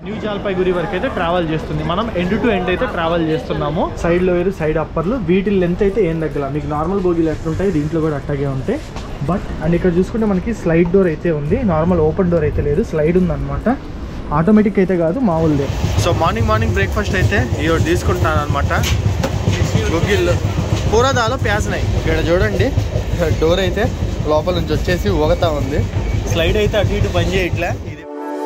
new Jalpaiguri వరకు అయితే travel చేస్తుంది మనం ఎండ్ టు ఎండ్ అయితే ట్రావెల్ చేస్తున్నాము సైడ్ లోయర్ సైడ్ అప్పర్లు వీటి లెంత్ అయితే ఏం తగ్గల మీకు నార్మల్ బోగీలు ఎట్లుంటాయి దీంట్లో కూడా అట్టాగే ఉంటాయి బట్ అండ్ ఇక్కడ చూసుకుంటే మనకి స్లైడ్ డోర్ అయితే ఉంది నార్మల్ ఓపెన్ డోర్ అయితే లేదు స్లైడ్ ఉందన్నమాట ఆటోమేటిక్ అయితే కాదు మామూలుదే సో మార్నింగ్ మార్నింగ్ బ్రేక్ఫాస్ట్ అయితే ఇవి తీసుకుంటాను అనమాట గుగ్గిళ్ళు పూరదాలో ప్యాసినాయి ఇక్కడ చూడండి డోర్ అయితే లోపల నుంచి వచ్చేసి ఊగతా ఉంది స్లైడ్ అయితే అటు ఇటు పని చేయట్లే ఇది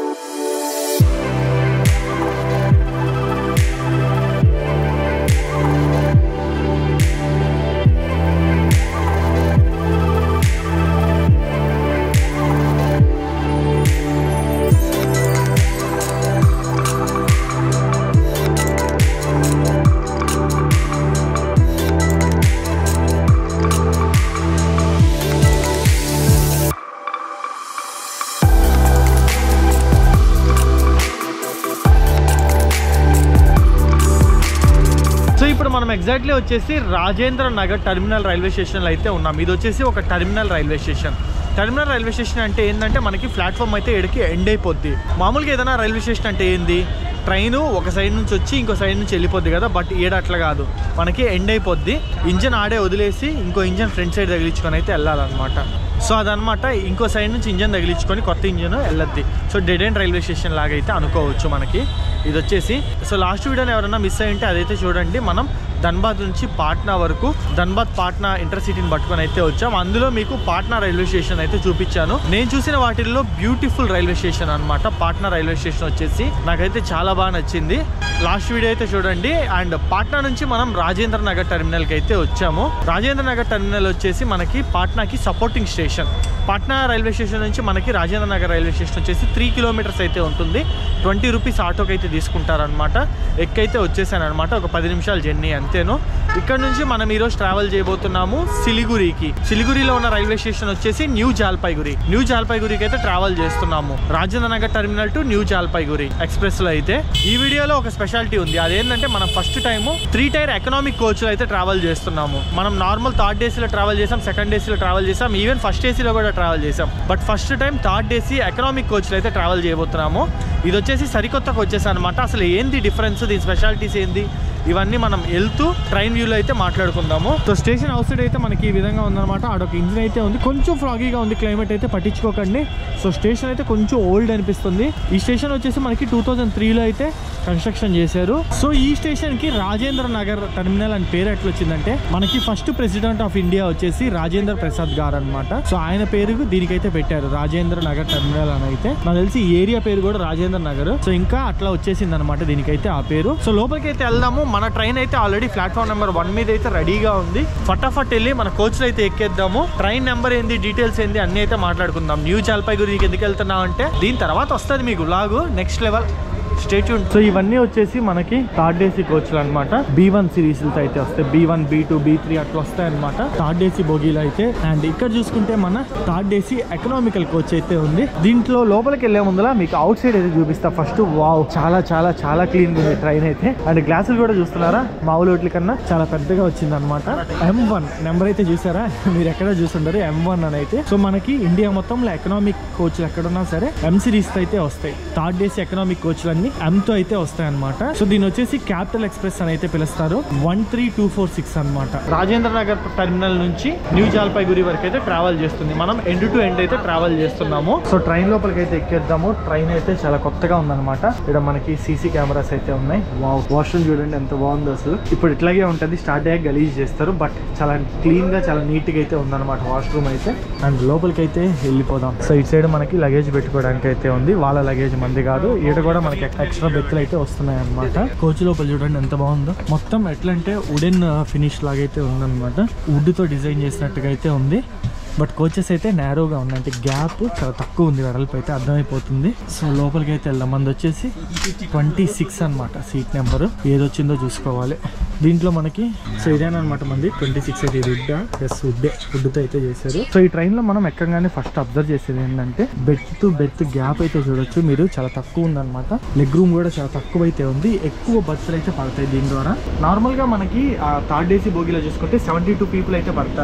సో ఇప్పుడు మనం ఎగ్జాక్ట్లీ వచ్చేసి రాజేంద్ర నగర్ టర్మినల్ రైల్వే స్టేషన్లో అయితే ఉన్నాం ఇది వచ్చేసి ఒక terminal railway station terminal railway station అంటే ఏంటంటే మనకి ప్లాట్ఫామ్ అయితే ఎడికి ఎండ్ అయిపోద్ది మామూలుగా ఏదైనా రైల్వే స్టేషన్ అంటే ఏంది ట్రైన్ ఒక సైడ్ నుంచి వచ్చి ఇంకో సైడ్ నుంచి వెళ్ళిపోద్ది కదా బట్ ఏడ అట్లా కాదు మనకి ఎండ్ అయిపోద్ది ఇంజన్ ఆడే వదిలేసి ఇంకో ఇంజన్ ఫ్రంట్ సైడ్ తగిలించుకొని అయితే వెళ్ళాలన్నమాట సో అదనమాట ఇంకో సైడ్ నుంచి ఇంజన్ తగిలించుకొని కొత్త ఇంజన్ వెళ్ళద్ది so dead end railway station లాగా అయితే అనుకోవచ్చు మనకి ఇది వచ్చేసి సో లాస్ట్ వీడియోని ఎవరైనా మిస్ అయ్యింటే అదైతే చూడండి మనం ధన్బాద్ నుంచి పాట్నా వరకు ధన్బాద్ పాట్నా ఇంటర్సిటీని పట్టుకొని అయితే వచ్చాం అందులో మీకు పాట్నా రైల్వే స్టేషన్ అయితే చూపించాను నేను చూసిన వాటిల్లో బ్యూటిఫుల్ రైల్వే స్టేషన్ అన్నమాట పాట్నా రైల్వే స్టేషన్ వచ్చేసి నాకైతే చాలా బాగా నచ్చింది లాస్ట్ వీడియో అయితే చూడండి అండ్ పాట్నా నుంచి మనం రాజేంద్ర నగర్ టెర్మినల్కి అయితే వచ్చాము రాజేంద్ర నగర్ టెర్మినల్ వచ్చేసి మనకి పాట్నాకి supporting station Patna railway station నుంచి మనకి రాజేంద్ర నగర్ రైల్వే స్టేషన్ వచ్చేసి త్రీ కిలోమీటర్స్ అయితే ఉంటుంది ట్వంటీ రూపీస్ ఆటోకి అయితే తీసుకుంటారనమాట ఎక్కైతే వచ్చేసాను అనమాట ఒక పది నిమిషాల జర్నీ అంతేను ఇక్కడ నుంచి మనం ఈరోజు ట్రావెల్ చేయబోతున్నాము సిలిగురికి సిలిగురిలో ఉన్న రైల్వే స్టేషన్ వచ్చేసి న్యూ జాల్పైగురి న్యూ జాల్పైగురికి అయితే ట్రావెల్ చేస్తున్నాము Rajendra Nagar terminal to New Jalpaiguri express లో అయితే ఈ వీడియోలో ఒక స్పెషాలిటీ ఉంది అదేంటంటే మనం first time three tier economic coach లో అయితే ట్రావెల్ చేస్తున్నాము మనం నార్మల్ థర్డ్ ఏసీలో ట్రావెల్ చేసాం సెకండ్ ఏసీలో ట్రావెల్ చేసాం ఈవెన్ ఫస్ట్ ఏసీలో కూడా ట్రావెల్ చేసాం but first time third AC economic coach లో అయితే ట్రావెల్ చేయబోతున్నాము ఇది వచ్చేసి సరికొత్తగా వచ్చేసి అనమాట అసలు ఏంది డిఫరెన్స్ దీని స్పెషాలిటీస్ ఏంది ఇవన్నీ మనం వెళ్తూ ట్రైన్ వ్యూలో అయితే మాట్లాడుకుందాము సో స్టేషన్ అవుట్ సైడ్ అయితే మనకి ఈ విధంగా ఉందన్నమాట ఆడొక ఇంజిన్ అయితే ఉంది కొంచెం ఫ్లాగీగా ఉంది క్లైమేట్ అయితే పట్టించుకోకండి సో స్టేషన్ అయితే కొంచెం ఓల్డ్ అనిపిస్తుంది ఈ స్టేషన్ వచ్చేసి మనకి టూ థౌజండ్ త్రీలో అయితే కన్స్ట్రక్షన్ చేశారు సో ఈ స్టేషన్ కి రాజేంద్ర నగర్ టెర్మినల్ అని పేరు ఎట్లా వచ్చిందంటే మనకి ఫస్ట్ ప్రెసిడెంట్ ఆఫ్ ఇండియా వచ్చేసి రాజేంద్ర ప్రసాద్ గారు అనమాట సో ఆయన పేరు దీనికైతే పెట్టారు రాజేంద్ర నగర్ టెర్మినల్ అని అయితే నాకు తెలిసి ఈ ఏరియా పేరు కూడా రాజేంద్ర నగర్ సో ఇంకా అట్లా వచ్చేసింది అనమాట దీనికైతే ఆ పేరు సో లోపలికి అయితే వెళ్దాము మన ట్రైన్ అయితే ఆల్రెడీ ప్లాట్ఫామ్ నెంబర్ వన్ మీద అయితే రెడీగా ఉంది ఫటాఫట్ వెళ్ళి మన కోచ్ అయితే ఎక్కేద్దాము ట్రైన్ నెంబర్ ఏంది డీటెయిల్స్ ఏంది అన్ని అయితే మాట్లాడుకుందాం న్యూ జల్పైగురికి ఎందుకు వెళ్తున్నాం అంటే దీని తర్వాత వస్తుంది మీకు లాగు నెక్స్ట్ లెవెల్ స్టేట్యూన్ సో ఇవన్నీ వచ్చేసి మనకి థర్డ్ ఏసీ కోచ్లు అనమాట బీ వన్ సిరీస్లతో అయితే వస్తాయి B one B two B three అట్లా వస్తాయి అనమాట థర్డ్ ఏసీ బోగీలు అయితే అండ్ ఇక్కడ చూసుకుంటే మన థర్డ్ ఏసీ ఎకనామికల్ కోచ్ అయితే ఉంది దీంట్లో లోపలికి వెళ్లే ముందర మీకు అవుట్ సైడ్ అయితే చూపిస్తా ఫస్ట్ వావ్ చాలా చాలా చాలా క్లీన్ ఉంది ట్రైన్ అయితే అండ్ గ్లాసులు కూడా చూస్తున్నారా మామూలు వాటి కన్నా చాలా పెద్దగా వచ్చింది అనమాట ఎం వన్ నెంబర్ అయితే చూసారా మీరు ఎక్కడ చూసుంటారు ఎం వన్ అని అయితే సో మనకి ఇండియా మొత్తంలో ఎకనామిక్ కోచ్లు ఎక్కడున్నా సరే ఎం సిరీస్ అయితే వస్తాయి థర్డ్ ఏసీ ఎకనామిక్ కోచ్లు అన్ని ఎం తో అయితే వస్తాయి అనమాట సో దీని వచ్చేసి క్యాపిటల్ ఎక్స్ప్రెస్ అని అయితే పిలుస్తారు one three two four six అనమాట రాజేంద్ర నగర్ టెర్మినల్ నుంచి న్యూ జాల్పైగురి వరకు అయితే ట్రావెల్ చేస్తుంది మనం ఎండ్ టు ఎండ్ అయితే ట్రావెల్ చేస్తున్నాము సో ట్రైన్ లోపలికి అయితే ఎక్కేద్దాము ట్రైన్ అయితే చాలా కొత్తగా ఉందన్నమాట ఇక్కడ మనకి సీసీ కెమెరాస్ అయితే ఉన్నాయి వాష్రూమ్ చూడండి ఎంత బాగుందో అసలు ఇప్పుడు ఇట్లాగే ఉంటుంది స్టార్ట్ అయ్యాక గలీజ్ చేస్తారు బట్ చాలా క్లీన్ గా చాలా నీట్ గా అయితే ఉందన్నమాట వాష్రూమ్ అయితే అండ్ లోపలికి అయితే వెళ్ళిపోదాం సో ఇటు సైడ్ మనకి లగేజ్ పెట్టుకోవడానికి అయితే ఉంది వాళ్ళ లగేజ్ మంది కాదు ఈడ కూడా మనకి ఎక్స్ట్రా బెత్తులు అయితే వస్తున్నాయి అనమాట కోచ్ లోపల చూడండి ఎంత బాగుందో మొత్తం ఎట్లా అంటే వుడెన్ ఫినిష్ లాగైతే ఉందన్నమాట వుడ్ తో డిజైన్ చేసినట్టుగా అయితే ఉంది బట్ కోచెస్ అయితే నేరోగా ఉన్నాయి అంటే గ్యాప్ చాలా తక్కువ ఉంది వెడల్పు అయితే అర్థమైపోతుంది సో లోపలికి అయితే వెళ్దాం మంది వచ్చేసి ట్వంటీ సిక్స్ అనమాట సీట్ నెంబర్ ఏదొచ్చిందో చూసుకోవాలి దీంట్లో మనకి సో ఇదేనమాట మంది ట్వంటీ సిక్స్ అయితే ఇది వుడ్ ఎస్ వుడ్ వుడ్తో అయితే చేశారు సో ఈ ట్రైన్ లో మనం ఎక్కగానే ఫస్ట్ అబ్జర్వ్ చేసేది ఏంటంటే బెడ్ టు బెడ్ గ్యాప్ అయితే చూడొచ్చు మీరు చాలా తక్కువ ఉందన్నమాట లెగ్ రూమ్ కూడా చాలా తక్కువ అయితే ఉంది ఎక్కువ బర్త్లు అయితే పడతాయి దీని ద్వారా నార్మల్ గా మనకి థర్డ్ ఏసీ బోగిలో చూసుకుంటే సెవెంటీ టూ పీపుల్ అయితే పడతారు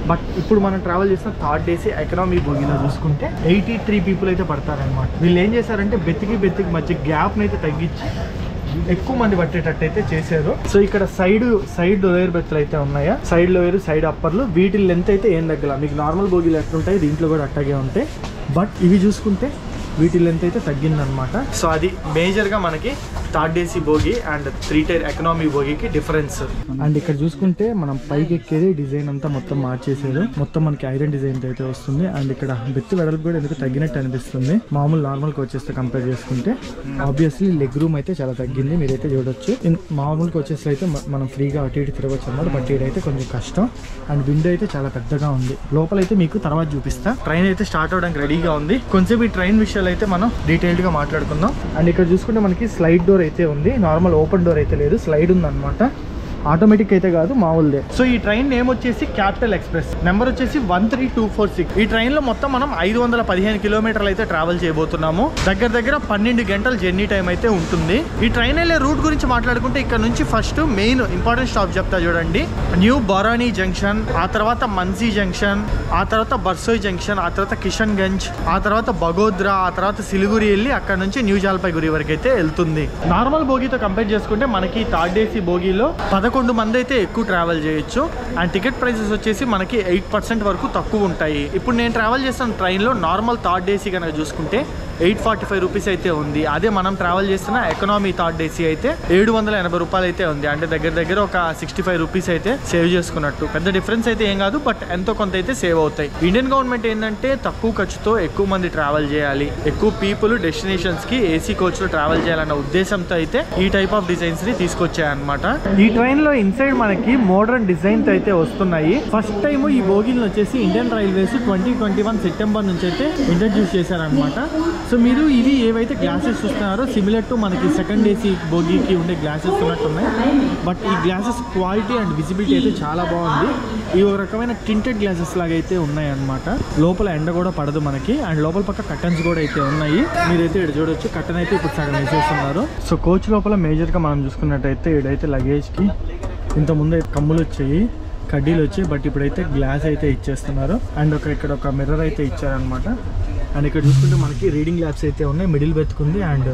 బట్ ఇప్పుడు మనం ట్రావెల్ చేసిన థర్డ్ డేసి ఎకనామీ బోగిలో చూసుకుంటే ఎయిటీ త్రీ పీపుల్ అయితే పడతారనమాట వీళ్ళు ఏం చేశారంటే బెత్తికి బెత్తికి మధ్య గ్యాప్ని అయితే తగ్గించి ఎక్కువ మంది పట్టేటట్టు అయితే చేశారు సో ఇక్కడ సైడ్ సైడ్ లోయర్ బెత్తులు అయితే ఉన్నాయా సైడ్ లోయర్ సైడ్ అప్పర్లు వీటి లెంత్ అయితే ఏం తగ్గల మీకు నార్మల్ బోగీలు ఎట్లుంటాయి దీంట్లో కూడా అట్టాగే ఉంటాయి బట్ ఇవి చూసుకుంటే వీటి లెంత్ అయితే తగ్గిందనమాట సో అది మేజర్గా మనకి third AC bogie and three tier economy బోగికి డిఫరెన్స్ అండ్ ఇక్కడ చూసుకుంటే మనం పైకి ఎక్కేది డిజైన్ అంతా మొత్తం మార్చేసారు మొత్తం మనకి ఐరన్ డిజైన్ అయితే వస్తుంది అండ్ ఇక్కడ బెత్తి వెడల్పు కూడా ఎందుకు తగ్గినట్టు అనిపిస్తుంది మామూలు నార్మల్కి వచ్చేస్తే కంపేర్ చేసుకుంటే ఆబ్వియస్లీ లెగ్ రూమ్ అయితే చాలా తగ్గింది మీరైతే చూడొచ్చు ఇన్- మామూలుకి వచ్చేసి అయితే మ- మనం ఫ్రీగా అటు ఇటు తిరగచ్చు అన్నమాట బట్ ఇదైతే కొంచెం కష్టం అండ్ విండో అయితే చాలా పెద్దగా ఉంది లోపల అయితే మీకు తర్వాత చూపిస్తా ట్రైన్ అయితే స్టార్ట్ అవడానికి రెడీగా ఉంది కొంచెం ఈ ట్రైన్ విషయాలు అయితే మనం డీటెయిల్డ్ గా మాట్లాడుకుందాం అండ్ ఇక్కడ చూసుకుంటే మనకి స్లైడ్ డోర్ అయితే ఉంది నార్మల్ ఓపెన్ డోర్ అయితే లేదు స్లైడ్ ఉంది అనమాట ఆటోమేటిక్ అయితే కాదు మామూలుదే సో ఈ ట్రైన్ నేమ్ వచ్చేసి క్యాపిటల్ ఎక్స్ప్రెస్ నెంబర్ వచ్చేసి one three two four six ఈ ట్రైన్ లో మొత్తం మనం ఐదు వందల పదిహేను కిలోమీటర్లు అయితే ట్రావెల్ చేయబోతున్నాము దగ్గర దగ్గర పన్నెండు గంటల జర్నీ టైం అయితే ఉంటుంది ఈ ట్రైన్ వెళ్ళే రూట్ గురించి మాట్లాడుకుంటే ఇక్కడ నుంచి ఫస్ట్ మెయిన్ ఇంపార్టెంట్ స్టాప్ చెప్తా చూడండి న్యూ బొరానీ జంక్షన్ ఆ తర్వాత మన్సీ జంక్షన్ ఆ తర్వాత బర్సోయ్ జంక్షన్ ఆ తర్వాత కిషన్ గంజ్ ఆ తర్వాత బగోద్రా ఆ తర్వాత సిలిగురి వెళ్ళి అక్కడ నుంచి న్యూ జల్పైగురి వరకు అయితే వెళ్తుంది నార్మల్ బోగీతో కంపేర్ చేసుకుంటే మనకి థర్డ్ ఏసీ బోగీలో పదకొండు మంది అయితే ఎక్కువ ట్రావెల్ చేయొచ్చు అండ్ టికెట్ ప్రైసెస్ వచ్చేసి మనకి ఎయిట్ పర్సెంట్ వరకు తక్కువ ఉంటాయి ఇప్పుడు నేను ట్రావెల్ చేస్తున్న ట్రైన్లో నార్మల్ థర్డ్ ఏసీ కనుక చూసుకుంటే ఎయిట్ ఫార్టీ ఫైవ్ రూపీస్ అయితే ఉంది అదే మనం ట్రావెల్ చేస్తున్న ఎకనామీ థర్డ్ ఏసీ అయితే ఏడు వందల ఎనభై రూపాయలు అయితే ఉంది అంటే దగ్గర దగ్గర ఒక సిక్స్టీ ఫైవ్ రూపీస్ అయితే సేవ్ చేసుకున్నట్టు పెద్ద డిఫరెన్స్ అయితే ఏం కాదు బట్ ఎంతో కొంత అయితే సేవ్ అవుతాయి ఇండియన్ గవర్నమెంట్ ఏంటంటే తక్కువ ఖర్చుతో ఎక్కువ మంది ట్రావెల్ చేయాలి ఎక్కువ పీపుల్ డెస్టినేషన్స్ కి ఏసీ కోచ్ లో ట్రావెల్ చేయాలన్న ఉద్దేశంతో అయితే ఈ టైప్ ఆఫ్ డిజైన్స్ ని తీసుకొచ్చాయన్నమాట ఈ ట్రైన్ లో ఇన్సైడ్ మనకి మోడర్న్ డిజైన్ అయితే వస్తున్నాయి ఫస్ట్ టైం ఈ బోగిల్ని వచ్చేసి Indian railways twenty twenty one September నుంచి అయితే ఇంట్రడ్యూస్ చేశారనమాట సో మీరు ఇవి ఏవైతే గ్లాసెస్ చూస్తున్నారో సిమిలర్ టు మనకి సెకండ్ ఏసీ బోగీకి ఉండే గ్లాసెస్ ఉన్నట్టు ఉన్నాయి బట్ ఈ గ్లాసెస్ క్వాలిటీ అండ్ విజిబిలిటీ అయితే చాలా బాగుంది ఇవి ఒక రకమైన టింటెడ్ గ్లాసెస్ లాగా అయితే ఉన్నాయి అనమాట లోపల ఎండ కూడా పడదు మనకి అండ్ లోపల పక్క కర్టన్స్ కూడా అయితే ఉన్నాయి మీరైతే ఇక్కడ చూడొచ్చు కర్టన్ అయితే ఇప్పుడు సగం వేసేస్తున్నారు సో కోచ్ లోపల మేజర్గా మనం చూసుకున్నట్టయితే ఇడైతే లగేజ్కి ఇంత ముందు అయితే కమ్ములు వచ్చాయి కడ్డీలు వచ్చాయి బట్ ఇప్పుడైతే గ్లాస్ అయితే ఇచ్చేస్తున్నారు అండ్ ఒక ఇక్కడ ఒక మిర్రర్ అయితే ఇచ్చారనమాట అండ్ ఇక్కడ చూసుకుంటే మనకి రీడింగ్ ల్యాబ్స్ అయితే ఉన్నాయి మిడిల్ బెత్తుకుంది అండ్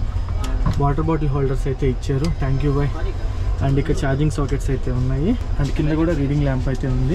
వాటర్ బాటిల్ హోల్డర్స్ అయితే ఇచ్చారు థ్యాంక్ యూ బాయ్ అండ్ ఇక్కడ ఛార్జింగ్ సాకెట్స్ అయితే ఉన్నాయి అండ్ కింద కూడా రీడింగ్ ల్యాంప్ అయితే ఉంది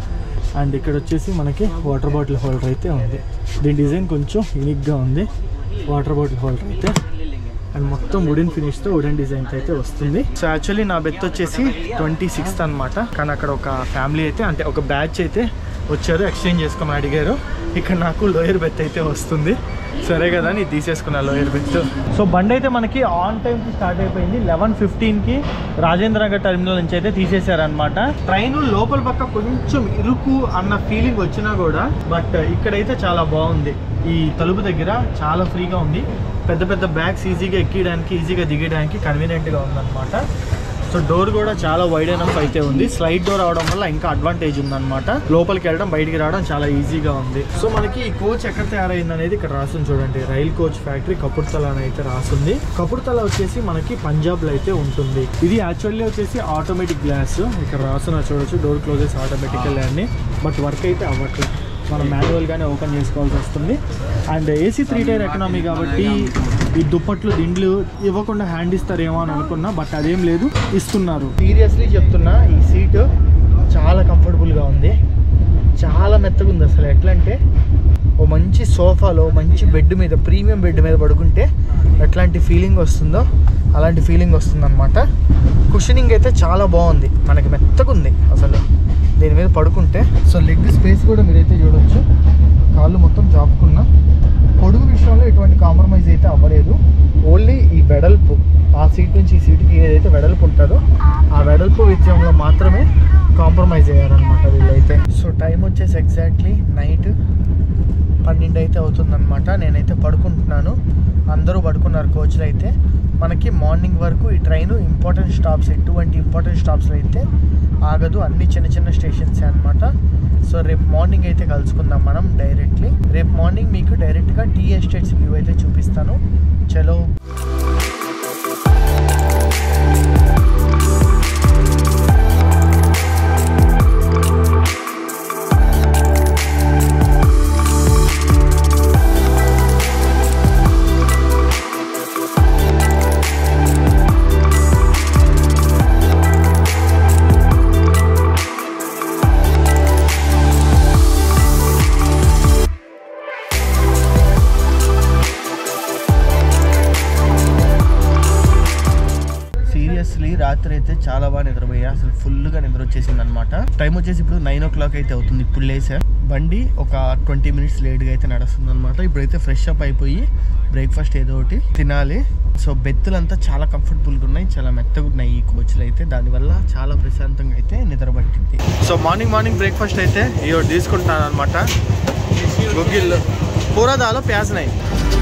అండ్ ఇక్కడ వచ్చేసి మనకి వాటర్ బాటిల్ హోల్డర్ అయితే ఉంది దీని డిజైన్ కొంచెం యూనిక్గా ఉంది వాటర్ బాటిల్ హోల్డర్ అయితే అండ్ మొత్తం వుడెన్ ఫినిష్తో వుడెన్ డిజైన్ అయితే వస్తుంది సో యాక్చువల్లీ నా బెత్ వచ్చేసి ట్వంటీ సిక్స్త్ అనమాట కానీ అక్కడ ఒక ఫ్యామిలీ అయితే అంటే ఒక బ్యాచ్ అయితే వచ్చారు ఎక్స్చేంజ్ చేసుకోమని అడిగారు ఇక్కడ నాకు లోయర్ బెత్ అయితే వస్తుంది సరే కదా అని తీసేసుకున్నా లోయర్ బెత్ సో బండి అయితే మనకి ఆన్ టైంకి స్టార్ట్ అయిపోయింది లెవెన్ ఫిఫ్టీన్కి రాజేంద్ర నగర్ టెర్మినల్ నుంచి అయితే తీసేశారనమాట ట్రైన్ లోపల పక్క కొంచెం ఇరుకు అన్న ఫీలింగ్ వచ్చినా కూడా బట్ ఇక్కడైతే చాలా బాగుంది ఈ తలుపు దగ్గర చాలా ఫ్రీగా ఉంది పెద్ద పెద్ద బ్యాగ్స్ ఈజీగా ఎక్కడానికి ఈజీగా దిగడానికి కన్వీనియంట్గా ఉందన్నమాట సో డోర్ కూడా చాలా వైడ్ ఎనఫ్ అయితే ఉంది స్లైడ్ డోర్ అవడం వల్ల ఇంకా అడ్వాంటేజ్ ఉందన్నమాట లోపలికి వెళ్ళడం బయటికి రావడం చాలా ఈజీగా ఉంది సో మనకి ఈ కోచ్ ఎక్కడ తయారైంది అనేది ఇక్కడ రాసింది చూడండి రైల్ కోచ్ ఫ్యాక్టరీ కపుర్తల అని అయితే రాసింది కపుర్తల వచ్చేసి మనకి పంజాబ్ లో అయితే ఉంటుంది ఇది యాక్చువల్లీ వచ్చేసి ఆటోమేటిక్ గ్లాస్ ఇక్కడ రాసిన చూడొచ్చు డోర్ క్లోజెస్ ఆటోమేటికల్ అన్ని బట్ వర్క్ అయితే అవ్వట్లేదు మనం మాన్యువల్గానే ఓపెన్ చేసుకోవాల్సి వస్తుంది and AC three tier economy కాబట్టి ఈ దుప్పట్లు దిండ్లు ఇవ్వకుండా హ్యాండ్ ఇస్తారేమో అని అనుకున్నా బట్ అదేం లేదు ఇస్తున్నారు సీరియస్లీ చెప్తున్నా ఈ సీటు చాలా కంఫర్టబుల్గా ఉంది చాలా మెత్తగా ఉంది అసలు ఎట్లా అంటే ఓ మంచి సోఫాలో మంచి బెడ్ మీద ప్రీమియం బెడ్ మీద పడుకుంటే ఎట్లాంటి ఫీలింగ్ వస్తుందో అలాంటి ఫీలింగ్ వస్తుందన్నమాట కుషనింగ్ అయితే చాలా బాగుంది మనకి మెత్తగా ఉంది అసలు దీని మీద పడుకుంటే సో లెగ్ స్పేస్ కూడా మీరైతే చూడొచ్చు కాళ్ళు మొత్తం జాపుకున్నా పొడుగు విషయంలో ఎటువంటి కాంప్రమైజ్ అయితే అవ్వలేదు ఓన్లీ ఈ వెడల్పు ఆ సీట్ నుంచి ఈ సీట్కి ఏదైతే వెడల్పు ఉంటుందో ఆ వెడల్పు విషయంలో మాత్రమే కాంప్రమైజ్ అయ్యారనమాట వీళ్ళైతే సో టైం వచ్చేసి ఎగ్జాక్ట్లీ నైట్ పన్నెండు అయితే అవుతుందన్నమాట నేనైతే పడుకుంటున్నాను అందరూ పడుకున్నారు కోచ్లు అయితే మనకి మార్నింగ్ వరకు ఈ ట్రైన్ ఇంపార్టెంట్ స్టాప్స్ ఎటువంటి ఇంపార్టెంట్ స్టాప్స్లో అయితే ఆగదు అన్ని చిన్న చిన్న స్టేషన్స్ అనమాట సో రేపు మార్నింగ్ అయితే కలుసుకుందాం మనం డైరెక్ట్లీ రేపు మార్నింగ్ మీకు డైరెక్ట్గా టీ ఎస్టేట్స్ వ్యూ అయితే చూపిస్తాను చలో రాత్రి అయితే చాలా బాగా నిద్రపోయా అసలు ఫుల్గా నిద్ర వచ్చేసింది అనమాట టైం వచ్చేసి ఇప్పుడు నైన్ ఓ క్లాక్ అయితే అవుతుంది ఇప్పుడు లేసా బండి ఒక ట్వంటీ మినిట్స్ లేట్గా అయితే నడుస్తుంది అనమాట ఇప్పుడైతే ఫ్రెష్ అప్ అయిపోయి బ్రేక్ఫాస్ట్ ఏదో ఒకటి తినాలి సో బెత్తులంతా చాలా కంఫర్టబుల్గా ఉన్నాయి చాలా మెత్తగా ఉన్నాయి ఈ కోచ్లు అయితే దానివల్ల చాలా ప్రశాంతంగా అయితే నిద్ర పట్టింది సో మార్నింగ్ మార్నింగ్ బ్రేక్ఫాస్ట్ అయితే ఇవి తీసుకుంటాను అనమాట గుగ్గిళ్ళు పూరా దాలో ప్యాజ్ నై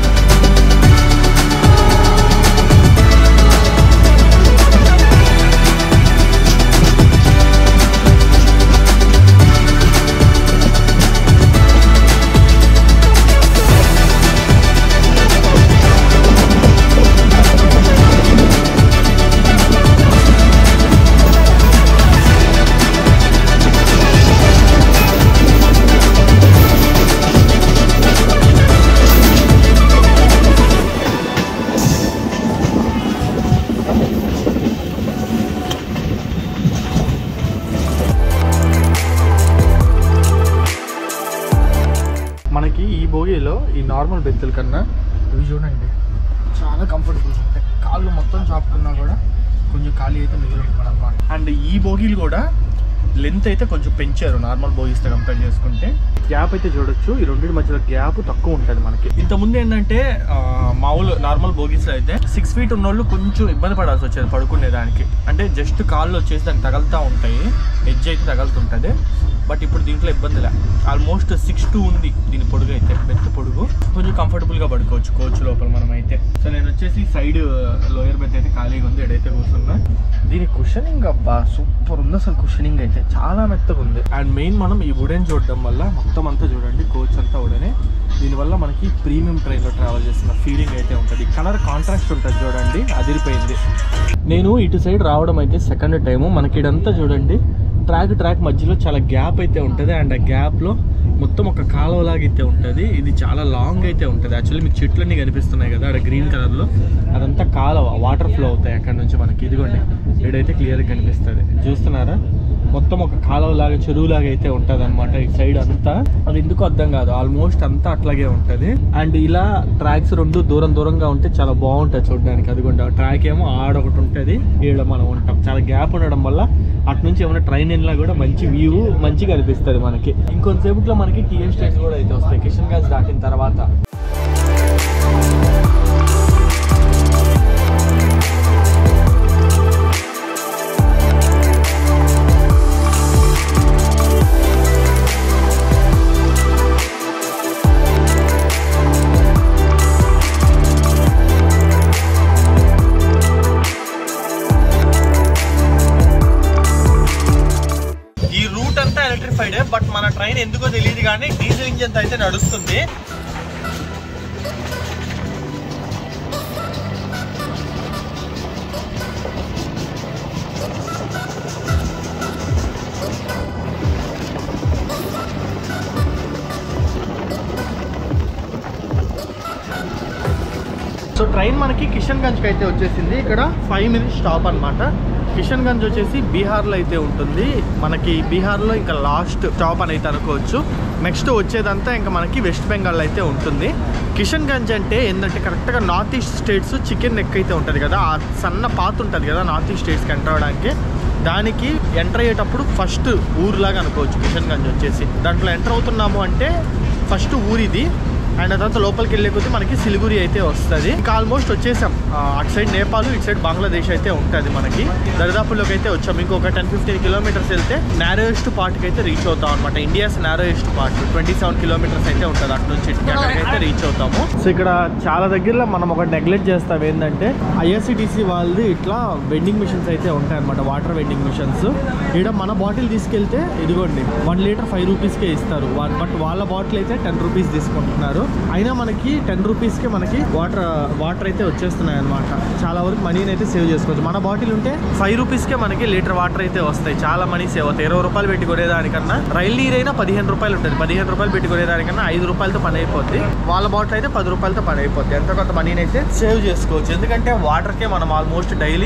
మనకి ఈ బోగిలో ఈ నార్మల్ బెత్తుల కన్నా ఇవి చూడండి చాలా కంఫర్టబుల్ ఉంటాయి కాళ్ళు మొత్తం చాపుకున్నా కూడా కొంచెం ఖాళీ అయితే మిగిలి అనమాట అండ్ ఈ బోగీలు కూడా లెంత్ అయితే కొంచెం పెంచారు నార్మల్ బోగీస్తో కంపేర్ చేసుకుంటే గ్యాప్ అయితే చూడొచ్చు ఈ రెండింటి మధ్యలో గ్యాప్ తక్కువ ఉంటుంది మనకి ఇంతకుముందు ఏంటంటే ఆ, మామూలు నార్మల్ బోగీస్లో అయితే సిక్స్ ఫీట్ ఉన్నోళ్ళు కొంచెం ఇబ్బంది పడాల్సి వచ్చేది పడుకునే దానికి అంటే జస్ట్ కాళ్ళు వచ్చేసి దానికి తగలుతూ ఉంటాయి ఎడ్జ్ అయితే తగులుతుంటుంది బట్ ఇప్పుడు దీంట్లో ఇబ్బంది లే ఆల్మోస్ట్ సిక్స్ టూ ఉంది దీని పొడుగు అయితే బెత్త పొడుగు కొంచెం కంఫర్టబుల్గా పడుకోవచ్చు కోచ్ లోపల మనం అయితే సో నేను వచ్చేసి సైడ్ లోయర్ బెత్ అయితే ఖాళీగా ఉంది ఎడైతే కూర్చున్నా దీని కుషనింగ్ అబ్బా సూపర్ ఉంది అసలు కుషనింగ్ అయితే చాలా మెత్తగా ఉంది అండ్ మెయిన్ మనం ఈ వుడెన్ చూడడం వల్ల మొత్తం అంతా చూడండి కోచ్ అంతా వుడెనే దీనివల్ల మనకి ప్రీమియం ట్రైన్లో ట్రావెల్ చేస్తున్న ఫీలింగ్ అయితే ఉంటుంది కలర్ కాంట్రాస్ట్ ఉంటుంది చూడండి అదిరిపోయింది నేను ఇటు సైడ్ రావడం అయితే సెకండ్ టైము మనకి ఇదంతా చూడండి ట్రాక్ ట్రాక్ మధ్యలో చాలా గ్యాప్ అయితే ఉంటుంది అండ్ ఆ గ్యాప్లో మొత్తం ఒక కాలువలాగా అయితే ఉంటుంది ఇది చాలా లాంగ్ అయితే ఉంటుంది యాక్చువల్లీ మీకు చెట్లన్నీ కనిపిస్తున్నాయి కదా అక్కడ గ్రీన్ కలర్లో అదంతా కాలువ వాటర్ ఫ్లో అవుతాయి అక్కడ నుంచి మనకి ఇదిగోండి ఇడైతే క్లియర్గా కనిపిస్తుంది చూస్తున్నారా మొత్తం ఒక కాలువలాగా చెరువులాగా అయితే ఉంటుంది అనమాట ఈ సైడ్ అంతా అది ఎందుకు అర్థం కాదు ఆల్మోస్ట్ అంతా అట్లాగే ఉంటుంది అండ్ ఇలా ట్రాక్స్ రెండు దూరం దూరంగా ఉంటే చాలా బాగుంటుంది చూడడానికి అదిగోండి ఆ ట్రాక్ ఏమో ఆడ ఒకటి ఉంటుంది ఈడ మనం ఉంటాం చాలా గ్యాప్ ఉండడం వల్ల అటు నుంచి ఏమైనా ట్రైన్ వెళ్ళినా కూడా మంచి వ్యూ మంచిగా అనిపిస్తుంది మనకి ఇంకొంతసేపట్లో మనకి టీఎం స్టేట్స్ కూడా అయితే వస్తాయి కిషన్ గంజ్ దాటిన తర్వాత ఈ రూట్ అంతా ఎలక్ట్రిఫైడ్ బట్ మన ట్రైన్ ఎందుకో తెలియదు కానీ డీజిల్ ఇంజిన్ తో అయితే నడుస్తుంది సో ట్రైన్ మనకి కిషన్ గంజ్కి అయితే వచ్చేసింది ఇక్కడ ఫైవ్ మినిట్స్ స్టాప్ అన్నమాట కిషన్ గంజ్ వచ్చేసి బీహార్లో అయితే ఉంటుంది మనకి బీహార్లో ఇంకా లాస్ట్ స్టాప్ అని అయితే అనుకోవచ్చు నెక్స్ట్ వచ్చేదంతా ఇంకా మనకి వెస్ట్ బెంగాల్ అయితే ఉంటుంది కిషన్ గంజ్ అంటే ఏంటంటే కరెక్ట్గా north east states chicken neck అయితే ఉంటుంది కదా ఆ సన్న పాత ఉంటుంది కదా నార్త్ ఈస్ట్ స్టేట్స్కి ఎంటర్ అవ్వడానికి దానికి ఎంటర్ అయ్యేటప్పుడు ఫస్ట్ ఊరులాగా అనుకోవచ్చు కిషన్ గంజ్ వచ్చేసి దాంట్లో ఎంటర్ అవుతున్నాము అంటే ఫస్ట్ ఊరిది అండ్ ఆ తర్వాత లోపలికి వెళ్ళే కొద్దీ మనకి సిలిగురి అయితే వస్తుంది ఇంకా ఆల్మోస్ట్ వచ్చేసాం ఆ, అటు సైడ్ నేపాల్ ఇటు సైడ్ బంగ్లాదేశ్ అయితే ఉంటుంది మనకి దరిదాపుల్లోకి అయితే వచ్చాం ఇంకొక టెన్ ఫిఫ్టీన్ కిలోమీటర్స్ వెళ్తే నారోయెస్ట్ పార్ట్కి అయితే రీచ్ అవుతాం అనమాట India's narrowest part twenty seven kilometres అయితే ఉంటుంది అటు నుంచి ఇటుకి అక్కడికి అయితే రీచ్ అవుతాము సో ఇక్కడ చాలా దగ్గరలో మనం ఒక నెగ్లెక్ట్ చేస్తాం ఏంటంటే ఐఆర్సిటీసీ వాళ్ళది ఇట్లా వెండింగ్ మిషన్స్ అయితే ఉంటాయి అనమాట వాటర్ వెండింగ్ మిషన్స్ ఇక్కడ మన బాటిల్ తీసుకెళ్తే ఇదిగోండి వన్ లీటర్ ఫైవ్ రూపీస్కే ఇస్తారు బట్ వాళ్ళ బాటిల్ అయితే టెన్ రూపీస్ తీసుకుంటున్నారు అయినా మనకి టెన్ రూపీస్కే మనకి వాటర్ వాటర్ అయితే వచ్చేస్తున్నాయి అనమాట చాలా వరకు మనీని అయితే సేవ్ చేసుకోవచ్చు మన బాటిల్ ఉంటే ఫైవ్ రూపీస్కే మనకి లీటర్ వాటర్ అయితే వస్తాయి చాలా మనీ సేవ్ అవుతాయి ఇరవై రూపాయలు పెట్టి కొనేదానికన్నా రైల్ నీరు అయినా పదిహేను రూపాయలు ఉంటుంది పదిహేను రూపాయలు పెట్టి కొనేదానికన్నా ఐదు రూపాయలతో పని అయిపోద్ది వాళ్ళ బాటిల్ అయితే పది రూపాయలతో పని అయిపోద్ది ఎంత కొంత మనీని అయితే సేవ్ చేసుకోవచ్చు ఎందుకంటే వాటర్కే మనం ఆల్మోస్ట్ డైలీ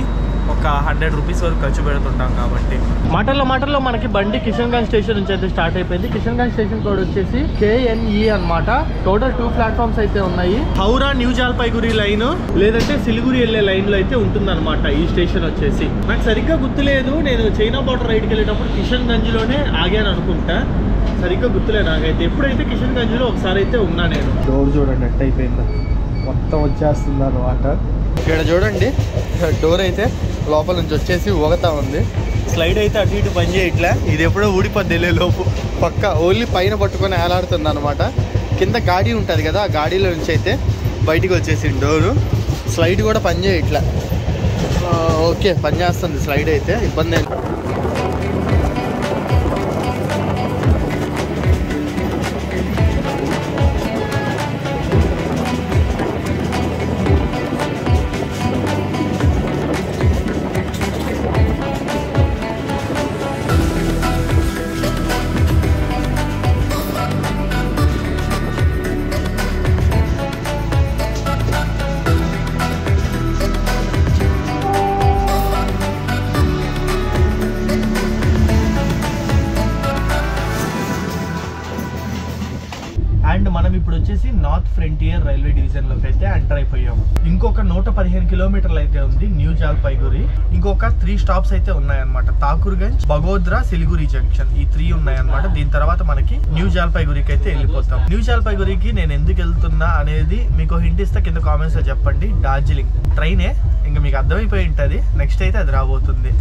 ఒక హండ్రెడ్ రూపీస్ వరకు ఖర్చు పెడుతుంటాం కాబట్టి మాటల్లో మాటల్లో మనకి బండి కిషన్ గంజ్ స్టేషన్ నుంచి అయితే స్టార్ట్ అయిపోయింది కిషన్ గంజ్ స్టేషన్ కోడ్ వచ్చేసి కేఎన్ఈ అన్నమాట టోటల్ టూ ప్లాట్ఫామ్స్ అయితే ఉన్నాయి హౌరా న్యూ జాల్పైగురి లైన్ లేదంటే సిలిగురి వెళ్ళే లైన్ లో అయితే ఉంటుందన్నమాట ఈ స్టేషన్ వచ్చేసి నాకు సరిగ్గా గుర్తులేదు నేను చైనా బార్డర్ రైడ్కి వెళ్ళేటప్పుడు కిషన్ గంజ్ లోనే ఆగాను అనుకుంటా సరిగ్గా గుర్తులేదు నాకైతే ఎప్పుడైతే కిషన్ గంజ్ లో ఒకసారి అయితే ఉన్నా నేను డోర్ చూడండి ఎట్ అయిపోయిందా మొత్తం వచ్చేస్తుంది అనమాట ఇక్కడ చూడండి డోర్ అయితే లోపల నుంచి వచ్చేసి ఊగతా ఉంది స్లైడ్ అయితే అటు ఇటు పని చేయట్లే ఇది ఎప్పుడో ఊడిపోద్ది వెళ్ళే లోపు పక్క ఓన్లీ పైన పట్టుకొని ఏలాడుతుంది అనమాట కింద గాడి ఉంటుంది కదా ఆ గాడీలో నుంచి అయితే బయటికి వచ్చేసింది డోరు స్లైడ్ కూడా పని చేయట్లే ఆ, ఓకే పని చేస్తుంది స్లైడ్ అయితే ఇబ్బంది ఏం అండ్ మనం ఇప్పుడు వచ్చేసి నార్త్ ఫ్రంటియర్ రైల్వే డివిజన్ లోకి అయితే ఎంటర్ అయిపోయాము ఇంకొక నూట పదిహేను కిలోమీటర్లు అయితే ఉంది న్యూ జాల్పైగురి ఇంకొక త్రీ స్టాప్స్ అయితే ఉన్నాయన్నమాట ఠాకూర్గంజ్ బగోద్రా సిలిగురి జంక్షన్ ఈ త్రీ ఉన్నాయన్నమాట దీని తర్వాత మనకి న్యూ జాల్పైగురికి అయితే వెళ్ళిపోతాం న్యూ జాల్పైగురికి నేను ఎందుకు వెళ్తున్నా అనేది మీకు హింట్ ఇస్తే కింద కామెంట్స్ లో చెప్పండి డార్జిలింగ్ ట్రైనే ఇంకా మీకు అర్థమైపోయి ఉంటది నెక్స్ట్ అయితే అది రాబోతుంది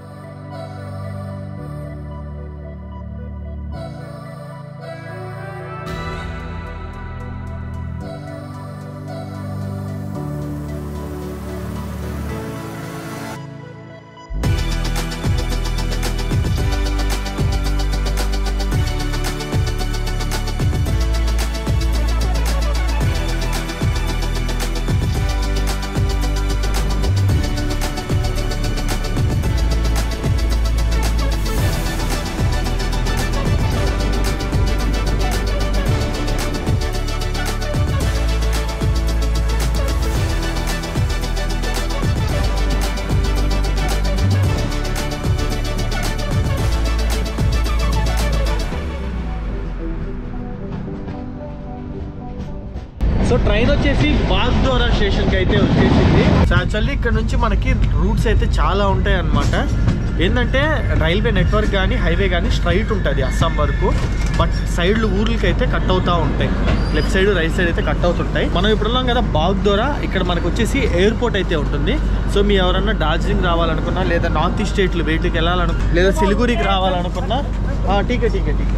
సో ట్రైన్ వచ్చేసి బాగ్దోరా స్టేషన్ కి అయితే వచ్చేసింది సో యాక్చువల్లీ ఇక్కడ నుంచి మనకి రూట్స్ అయితే చాలా ఉంటాయి అన్నమాట ఏంటంటే రైల్వే నెట్వర్క్ కానీ హైవే కానీ స్ట్రైట్ ఉంటుంది అస్సాం వరకు బట్ సైడ్లు ఊర్లకి అయితే కట్ అవుతూ ఉంటాయి లెఫ్ట్ సైడ్ రైట్ సైడ్ అయితే కట్ అవుతుంటాయి మనం ఇప్పుడు ఉన్నాం కదా బాగ్దోరా ఇక్కడ మనకు వచ్చేసి ఎయిర్పోర్ట్ అయితే ఉంటుంది సో మీ ఎవరన్నా డార్జిలింగ్ రావాలనుకున్నా లేదా నార్త్ ఈస్ట్ స్టేట్లు వేటికి వెళ్ళాలను లేదా సిలిగురికి రావాలనుకున్నా ఆ, టీకే టీకే టీకే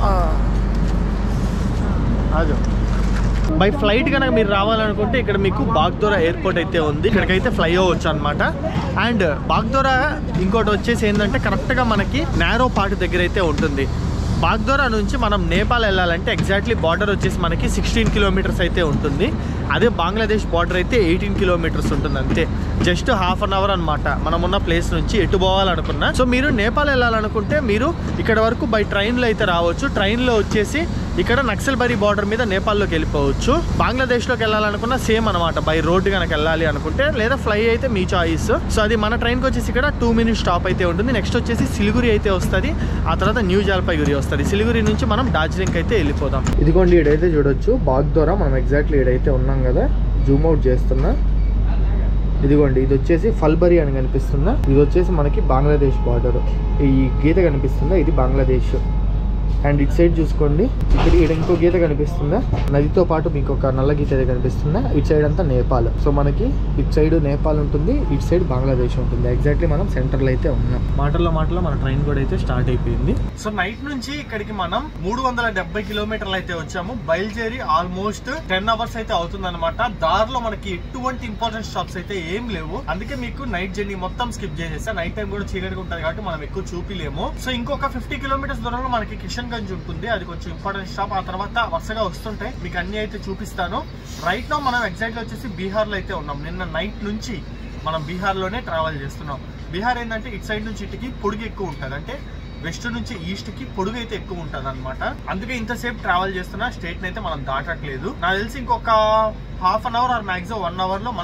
ఆజో బై ఫ్లైట్ కనుక మీరు రావాలనుకుంటే ఇక్కడ మీకు బాగ్దోరా ఎయిర్పోర్ట్ అయితే ఉంది ఇక్కడికైతే ఫ్లై అవ్వచ్చు అనమాట అండ్ బాగ్దోరా ఇంకోటి వచ్చేసి ఏంటంటే కరెక్ట్గా మనకి నేరో పార్ట్ దగ్గర అయితే ఉంటుంది బాగ్దోరా నుంచి మనం నేపాల్ వెళ్ళాలంటే ఎగ్జాక్ట్లీ బార్డర్ వచ్చేసి మనకి సిక్స్టీన్ కిలోమీటర్స్ అయితే ఉంటుంది అదే బంగ్లాదేశ్ బార్డర్ అయితే ఎయిటీన్ కిలోమీటర్స్ ఉంటుంది అంతే జస్ట్ హాఫ్ అన్ అవర్ అనమాట మనం ఉన్న ప్లేస్ నుంచి ఎటు పోవాలనుకున్నా సో మీరు నేపాల్ వెళ్ళాలనుకుంటే మీరు ఇక్కడ వరకు బై ట్రైన్లో అయితే రావచ్చు ట్రైన్లో వచ్చేసి ఇక్కడ నక్సల్బరీ బార్డర్ మీద నేపాల్లోకి వెళ్ళిపోవచ్చు బంగ్లాదేశ్లోకి వెళ్ళాలనుకున్నా సేమ్ అనమాట బై రోడ్ కనుక వెళ్ళాలి అనుకుంటే లేదా ఫ్లై అయితే మీ చాయిస్ సో అది మన ట్రైన్కి వచ్చేసి ఇక్కడ టూ మినిట్స్ స్టాప్ అయితే ఉంటుంది నెక్స్ట్ వచ్చేసి సిలిగురి అయితే వస్తుంది ఆ తర్వాత న్యూ జల్పైగురి వస్తుంది సిలిగురి నుంచి మనం డార్జిలింగ్ అయితే వెళ్ళిపోదాం ఇదిగోండి ఈడైతే చూడొచ్చు బాగ్ ద్వారా మనం ఎగ్జాక్ట్లీ ఈడైతే ఉన్నాం కదా జూమ్ అవుట్ చేస్తున్నా ఇదిగోండి ఇది వచ్చేసి ఫల్బరీ అని కనిపిస్తుందా ఇది వచ్చేసి మనకి బంగ్లాదేశ్ బార్డర్ ఈ గీత కనిపిస్తుందా ఇది బంగ్లాదేశ్ అండ్ ఇటు సైడ్ చూసుకోండి ఇక్కడ ఇక్కడ ఇంకో గీత కనిపిస్తుందా నదితో పాటు మీకు ఒక నల్ల గీత అయితే కనిపిస్తుందా ఇటు సైడ్ అంతా నేపాల్ సో మనకి ఇటు సైడ్ నేపాల్ ఉంటుంది ఇటు సైడ్ బంగ్లాదేశ్ ఉంటుంది ఎగ్జాక్ట్లీ మనం సెంటర్లో అయితే ఉన్నాం మాటల్లో మాటల్లో మన ట్రైన్ కూడా అయితే స్టార్ట్ అయిపోయింది సో నైట్ నుంచి ఇక్కడికి మనం మూడు వందల డెబ్బై కిలోమీటర్లు అయితే వచ్చాము బయలుదేరి ఆల్మోస్ట్ టెన్ అవర్స్ అయితే అవుతుంది అనమాట దారిలో మనకి ఎటువంటి ఇంపార్టెంట్ స్టాప్స్ అయితే ఏం లేవు అందుకే మీకు నైట్ జర్నీ మొత్తం స్కిప్ చేసేసా నైట్ టైం కూడా చీకటిగా ఉంటుంది కాబట్టి మనం ఎక్కువ చూపిలేము సో ఇంకొక ఫిఫ్టీ కిలోమీటర్స్ దూరంలో మనకి కిషన్ గంజ్ ఉంటుంది అది కొంచెం ఇంపార్టెంట్ స్టాప్ ఆ తర్వాత వరుసగా వస్తుంటాయి మీకు అన్ని అయితే చూపిస్తాను రైట్ నో మనం ఎగ్జాక్ట్ వచ్చేసి బీహార్ లో అయితే ఉన్నాం నిన్న నైట్ నుంచి మనం బీహార్ లోనే ట్రావెల్ చేస్తున్నాం బీహార్ ఏంటంటే ఇటు సైడ్ నుంచి ఇటుకి పొడుగు ఎక్కువ ఉంటుంది అంటే వెస్ట్ నుంచి ఈస్ట్ కి పొడుగు అయితే ఎక్కువ ఉంటుంది అనమాట అందుకే ఇంతసేపు ట్రావెల్ చేస్తున్నా స్టేట్ అయితే మనం దాటట్లేదు నాకు తెలిసి ఇంకొక half an hour or maximum one hour లో మనం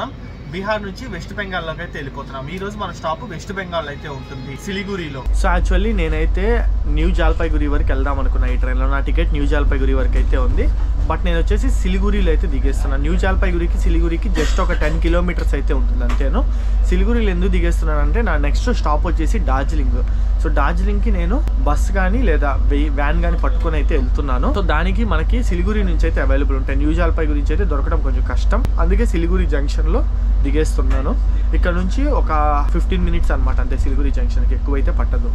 బీహార్ నుంచి వెస్ట్ బెంగాల్లోకి అయితే వెళ్ళిపోతున్నాం ఈ రోజు మన స్టాప్ వెస్ట్ బెంగాల్ అయితే ఉంటుంది సిలిగురిలో సో యాక్చువల్లీ నేనైతే న్యూ జాల్పైగురి వరకు వెళ్దాం అనుకున్నా ఈ ట్రైన్లో నా టికెట్ న్యూ జాల్పైగురి వరకు అయితే ఉంది బట్ నేను వచ్చేసి సిలిగురిలో అయితే దిగేస్తున్నాను న్యూ జాల్పైగురికి సిలిగురికి జస్ట్ ఒక టెన్ కిలోమీటర్స్ అయితే ఉంటుంది అంతేను సిలిగురిలో ఎందుకు దిగేస్తున్నానంటే నా నెక్స్ట్ స్టాప్ వచ్చేసి డార్జిలింగ్ సో డార్జిలింగ్కి నేను బస్ కానీ లేదా వ్యాన్ కానీ పట్టుకొని అయితే వెళ్తున్నాను సో దానికి మనకి సిలిగురి నుంచి అయితే అవైలబుల్ ఉంటాయి న్యూ జాల్పై గురించి అయితే దొరకడం కొంచెం కష్టం అందుకే సిలిగురి జంక్షన్లో దిగేస్తున్నాను ఇక్కడ నుంచి ఒక ఫిఫ్టీన్ మినిట్స్ అనమాట అంతే సిలిగురి జంక్షన్కి ఎక్కువైతే పట్టదు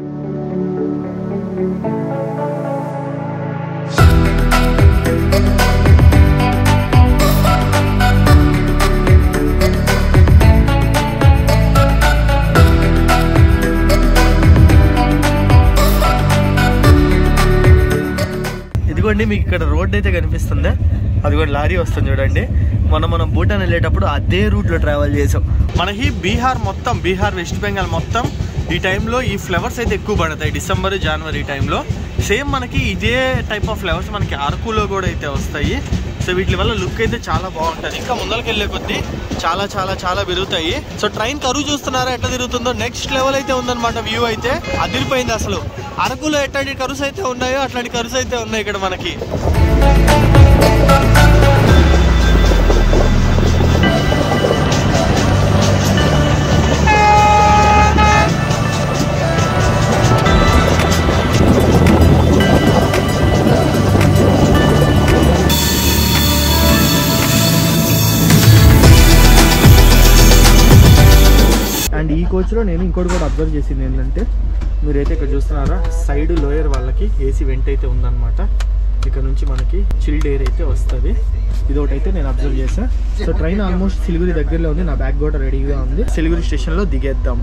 ఇదిగోండి మీకు ఇక్కడ రోడ్ అయితే కనిపిస్తుంది అది కూడా లారీ వస్తుంది చూడండి మొన్న మనం భూటాన్ వెళ్ళేటప్పుడు అదే రూట్లో ట్రావెల్ చేసాం మనకి బీహార్ మొత్తం బీహార్ వెస్ట్ బెంగాల్ మొత్తం ఈ టైంలో ఈ ఫ్లవర్స్ అయితే ఎక్కువ పడతాయి డిసెంబర్ జనవరి ఈ టైంలో సేమ్ మనకి ఇదే టైప్ ఆఫ్ ఫ్లవర్స్ మనకి అరకులో కూడా అయితే వస్తాయి సో వీటి వల్ల లుక్ అయితే చాలా బాగుంటుంది ఇంకా ముందరికి వెళ్ళే కొద్దీ చాలా చాలా చాలా పెరుగుతాయి సో ట్రైన్ కరువు చూస్తున్నారా ఎట్లా తిరుగుతుందో నెక్స్ట్ లెవెల్ అయితే ఉందన్నమాట వ్యూ అయితే అదిరిపోయింది అసలు అరకులో ఎట్లాంటి కరుస్ అయితే ఉన్నాయో అట్లాంటి కరుస్ అయితే ఉన్నాయి ఇక్కడ మనకి అండ్ ఈ కోచ్లో నేను ఇంకోటి కూడా అబ్జర్వ్ చేసింది ఏంటంటే మీరైతే ఇక్కడ చూస్తున్నారా సైడ్ లోయర్ వాళ్ళకి ఏసీ వెంట్ అయితే ఉందన్నమాట ఇక్కడ నుంచి మనకి చిల్డ్ ఎయిర్ అయితే వస్తుంది ఇది ఒకటి అయితే నేను అబ్జర్వ్ చేశాను సో ట్రైన్ ఆల్మోస్ట్ సిలిగురి దగ్గరలో ఉంది నా బ్యాగ్ కూడా రెడీగా ఉంది సిలిగురి స్టేషన్లో దిగేద్దాం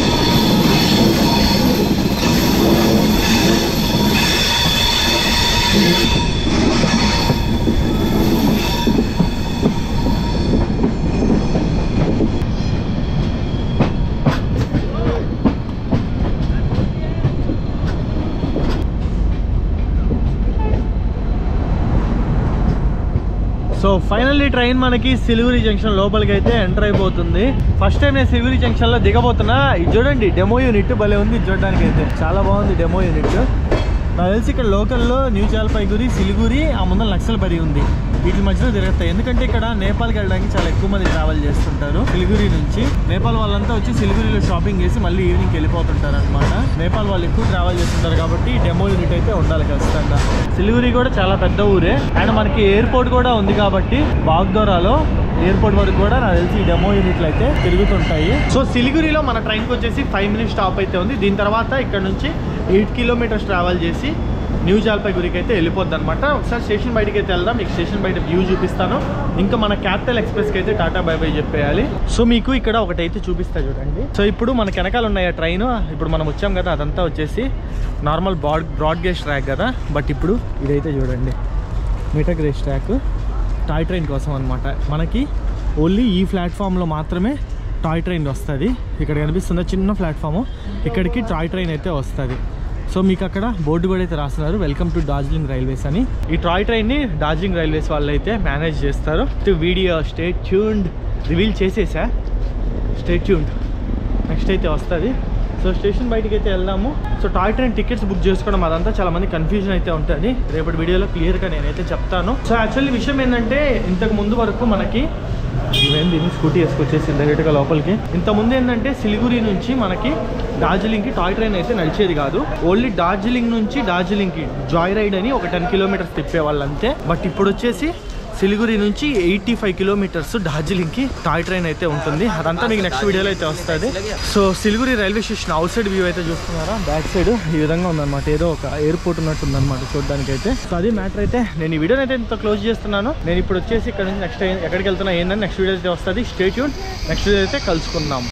సో ఫైనల్లీ ట్రైన్ మనకి సిలిగురి జంక్షన్ లోపలికి అయితే ఎంటర్ అయిపోతుంది ఫస్ట్ టైం నేను సిలిగురి జంక్షన్ లో దిగబోతున్నా ఇది చూడండి డెమో యూనిట్ భలే ఉంది ఇది చూడడానికి అయితే చాలా బాగుంది డెమో యూనిట్ నాకు తెలిసి ఇక్కడ లోకల్లో న్యూ జల్పైగురి సిలిగురి ఆ ముందర నక్సల్బరి ఉంది వీటి మధ్యలో తిరుగుతాయి ఎందుకంటే ఇక్కడ నేపాల్కి వెళ్ళడానికి చాలా ఎక్కువ మంది ట్రావెల్ చేస్తుంటారు సిలిగురి నుంచి నేపాల్ వాళ్ళంతా వచ్చి సిలిగురిలో షాపింగ్ చేసి మళ్ళీ ఈవినింగ్ వెళ్ళిపోతుంటారు అనమాట నేపాల్ వాళ్ళు ఎక్కువ ట్రావెల్ చేస్తుంటారు కాబట్టి డెమో యూనిట్ అయితే ఉండాలి ఖచ్చితంగా సిలిగురి కూడా చాలా పెద్ద ఊరే అండ్ మనకి ఎయిర్పోర్ట్ కూడా ఉంది కాబట్టి బాగ్దోరాలో ఎయిర్పోర్ట్ వరకు కూడా నాకు తెలిసి ఈ డెమో యూనిట్లు అయితే తిరుగుతుంటాయి సో సిలిగురిలో మన ట్రైన్కి వచ్చేసి ఫైవ్ మినిట్స్ స్టాప్ అయితే ఉంది దీని తర్వాత ఇక్కడ నుంచి ఎయిట్ కిలోమీటర్స్ ట్రావెల్ చేసి న్యూ జాల్పైగురికి అయితే వెళ్ళిపోద్ది అనమాట ఒకసారి స్టేషన్ బయటికి అయితే వెళ్దాం మీకు స్టేషన్ బయట వ్యూ చూపిస్తాను ఇంకా మన క్యాపిటల్ ఎక్స్ప్రెస్కి అయితే టాటా బై బై చెప్పేయాలి సో మీకు ఇక్కడ ఒకటైతే చూపిస్తా చూడండి సో ఇప్పుడు మన వెనకాల ఉన్నాయి ఆ ట్రైన్ ఇప్పుడు మనం వచ్చాం కదా అదంతా వచ్చేసి normal broad broad gauge track కదా బట్ ఇప్పుడు ఇదైతే చూడండి metre gauge track toy train కోసం అనమాట మనకి ఓన్లీ ఈ ప్లాట్ఫామ్లో మాత్రమే టాయ్ ట్రైన్ వస్తుంది ఇక్కడ కనిపిస్తుంది చిన్న ప్లాట్ఫామ్ ఇక్కడికి టాయ్ ట్రైన్ అయితే వస్తుంది సో మీకు అక్కడ బోర్డు కూడా అయితే రాస్తున్నారు వెల్కమ్ టు డార్జిలింగ్ రైల్వేస్ అని ఈ టాయ్ ట్రైన్ని డార్జిలింగ్ రైల్వేస్ వాళ్ళు అయితే మేనేజ్ చేస్తారు వీడియో స్టేట్ ట్యూన్డ్ రివీల్ చేసేసా స్టేట్ ట్యూన్డ్ నెక్స్ట్ అయితే వస్తుంది సో స్టేషన్ బయటికి అయితే వెళ్దాము so toy train tickets book చేసుకోవడం అదంతా చాలా మంది కన్ఫ్యూజన్ అయితే ఉంటుంది రేపటి వీడియోలో క్లియర్గా నేనైతే చెప్తాను సో యాక్చువల్లీ విషయం ఏంటంటే ఇంతకు ముందు వరకు మనకి ఇవేంది స్కూటీ వేసుకొచ్చేసి డైరెక్ట్గా లోపలికి ఇంత ముందు ఏంటంటే సిలిగురి నుంచి మనకి డార్జిలింగ్కి టాయ్ ట్రైన్ అయితే నడిచేది కాదు ఓన్లీ డార్జిలింగ్ నుంచి డార్జిలింగ్కి జాయ్ రైడ్ అని ఒక టెన్ కిలోమీటర్స్ తిప్పేవాళ్ళు అంతే బట్ ఇప్పుడు వచ్చేసి సిలిగురి నుంచి ఎయిటీ ఫైవ్ కిలోమీటర్స్ డార్జిలింగ్కి టాయ్ ట్రైన్ అయితే ఉంటుంది అదంతా మీకు నెక్స్ట్ వీడియోలో అయితే వస్తుంది so Siliguri railway station outside view అయితే చూస్తున్నారా బ్యాక్ సైడ్ ఈ విధంగా ఉందన్నమాట ఏదో ఒక ఎయిర్పోర్ట్ ఉన్నట్టు ఉందన్నమాట చూడడానికి అయితే సో అది మ్యాటర్ అయితే నేను ఈ వీడియోని అయితే ఇంత క్లోజ్ చేస్తున్నాను నేను ఇప్పుడు వచ్చేసి ఇక్కడ నుంచి నెక్స్ట్ ఎక్కడికి వెళ్తున్నా ఏంటని నెక్స్ట్ వీడియో అయితే వస్తుంది స్టేట్యూన్ నెక్స్ట్ వీడియో అయితే కలుసుకుందాం